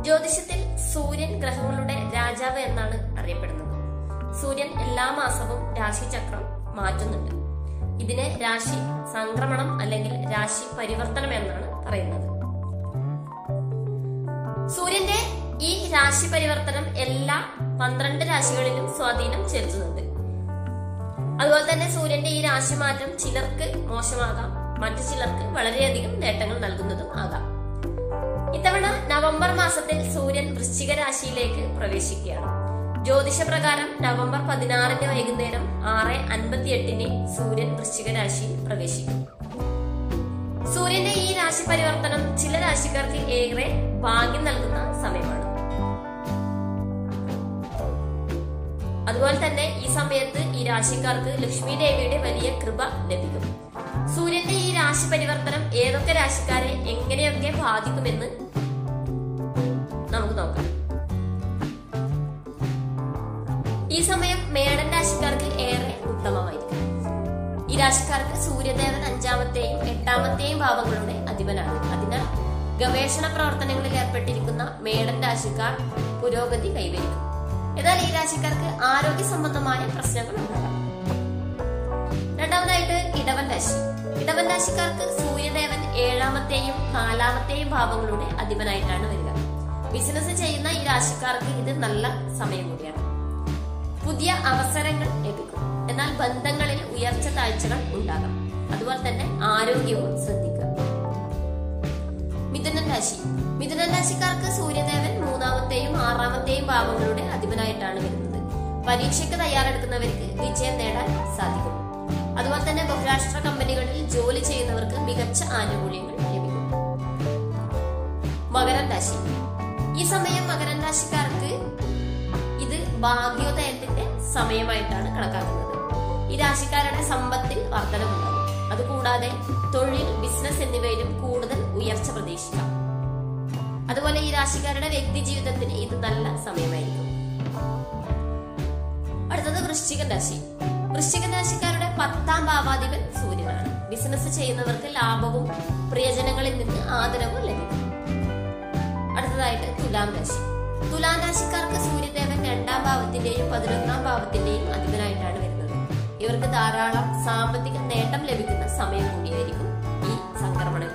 ജ്യോതിഷത്തിൽ സൂര്യൻ ഗ്രഹങ്ങളുടെ രാജാവ് എന്നാണ് അറിയപ്പെടുന്നത് സൂര്യൻ എല്ലാ മാസവും രാശിചക്രം മാറ്റുന്നുണ്ട് ഇതിനെ രാശി സംക്രമണം അല്ലെങ്കിൽ രാശി പരിവർത്തനം എന്നാണ് പറയുന്നത് സൂര്യന്റെ ഈ രാശി പരിവർത്തനം എല്ലാ പന്ത്രണ്ട് രാശികളിലും സ്വാധീനം ചെലുത്തുന്നുണ്ട് അതുപോലെ തന്നെ സൂര്യന്റെ ഈ രാശി മാറ്റം ചിലർക്ക് മോശമാകാം മറ്റു ചിലർക്ക് വളരെയധികം നേട്ടങ്ങൾ നൽകുന്നതും ആകാം ഇത്തവണ നവംബർ മാസത്തിൽ സൂര്യൻ വൃശ്ചിക രാശിയിലേക്ക് പ്രവേശിക്കുകയാണ് ജ്യോതിഷപ്രകാരം നവംബർ പതിനാറിന് വൈകുന്നേരം ആറ് അൻപത്തി എട്ടിന് സൂര്യൻ വൃശ്ചിക രാശിയിൽ പ്രവേശിക്കും സൂര്യന്റെ ഈ രാശി പരിവർത്തനം ചില രാശിക്കാർക്ക് ഏറെ ഭാഗ്യം നൽകുന്ന സമയമാണ് അതുപോലെ തന്നെ ഈ സമയത്ത് ഈ രാശിക്കാർക്ക് ലക്ഷ്മി ദേവിയുടെ വലിയ കൃപ ലഭിക്കും സൂര്യന്റെ ഈ രാശി പരിവർത്തനം ഏതൊക്കെ രാശിക്കാരെ എങ്ങനെയൊക്കെ ബാധിക്കുമെന്ന് നമുക്ക് നോക്കാം ഈ സമയം മേടൻ രാശിക്കാർക്ക് ഏറെ ഉത്തമമായിരിക്കും ഈ രാശിക്കാർക്ക് സൂര്യദേവൻ അഞ്ചാമത്തെയും എട്ടാമത്തെയും ഭാവങ്ങളുടെ അധിപനാണ് അതിനാൽ ഗവേഷണ പ്രവർത്തനങ്ങളിൽ ഏർപ്പെട്ടിരിക്കുന്ന മേടൻ രാശിക്കാർ പുരോഗതി കൈവരിക്കും എന്നാൽ ഈ രാശിക്കാർക്ക് ആരോഗ്യ സംബന്ധമായ പ്രശ്നങ്ങൾ ഉണ്ടാകാം രണ്ടാമതായിട്ട് ഇടവൻ രാശി ഇടവൻ രാശിക്കാർക്ക് സൂര്യദേവൻ ഏഴാമത്തെയും നാലാമത്തെയും ഭാവങ്ങളുടെ അധിപനായിട്ടാണ് വരിക ബിസിനസ് ചെയ്യുന്ന ഈ രാശിക്കാർക്ക് ഇത് നല്ല സമയം കൂടിയാണ് പുതിയ അവസരങ്ങൾ ലഭിക്കും എന്നാൽ ബന്ധങ്ങളിൽ ഉയർച്ച താഴ്ചകൾ ഉണ്ടാകാം അതുപോലെ തന്നെ ആരോഗ്യവും ശ്രദ്ധിക്കുക മിഥുനൻ രാശി മിഥുനൻ രാശിക്കാർക്ക് സൂര്യദേവൻ മൂന്നാമത്തെയും ആറാമത്തെയും ഭാവങ്ങളുടെ അധിപനായിട്ടാണ് വരുന്നത് പരീക്ഷയ്ക്ക് തയ്യാറെടുക്കുന്നവർക്ക് വിജയം നേടാൻ സാധിക്കും അതുപോലെ തന്നെ ബഹുരാഷ്ട്ര കമ്പനികളിൽ ജോലി ചെയ്യുന്നവർക്ക് മികച്ച ആനുകൂല്യങ്ങൾ ലഭിക്കും മകരൻ രാശി ഈ സമയം മകരൻ രാശിക്കാർക്ക് ഇത് ഭാഗ്യോദയത്തിന്റെ സമയമായിട്ടാണ് കണക്കാക്കുന്നത് ഈ രാശിക്കാരുടെ സമ്പത്തിൽ വർധനമുണ്ടാകും അതുകൂടാതെ തൊഴിൽ ബിസിനസ് എന്നിവയിലും കൂടുതൽ ഉയർച്ച പ്രതീക്ഷിക്കാം അതുപോലെ ഈ രാശിക്കാരുടെ വ്യക്തി ജീവിതത്തിന് ഇത് നല്ല സമയമായിരിക്കും അടുത്തത് വൃശ്ചികൻ രാശി വൃശ്ചികൻ രാശിക്കാരുടെ പത്താം ഭാവാധിപൻ സൂര്യനാണ് ബിസിനസ് ചെയ്യുന്നവർക്ക് ലാഭവും പ്രിയജനങ്ങളിൽ നിന്ന് ആദരവും ലഭിക്കും അടുത്തതായിട്ട് തുലാം രാശി തുലാം രാശിക്കാർക്ക് സൂര്യദേവൻ രണ്ടാം ഭാവത്തിന്റെയും പതിനൊന്നാം ഭാവത്തിന്റെയും അധിപനായിട്ടാണ് വരുന്നത് ഇവർക്ക് ധാരാളം സാമ്പത്തിക നേട്ടം ലഭിക്കുന്ന സമയം കൂടിയായിരിക്കും ഈ സംക്രമണ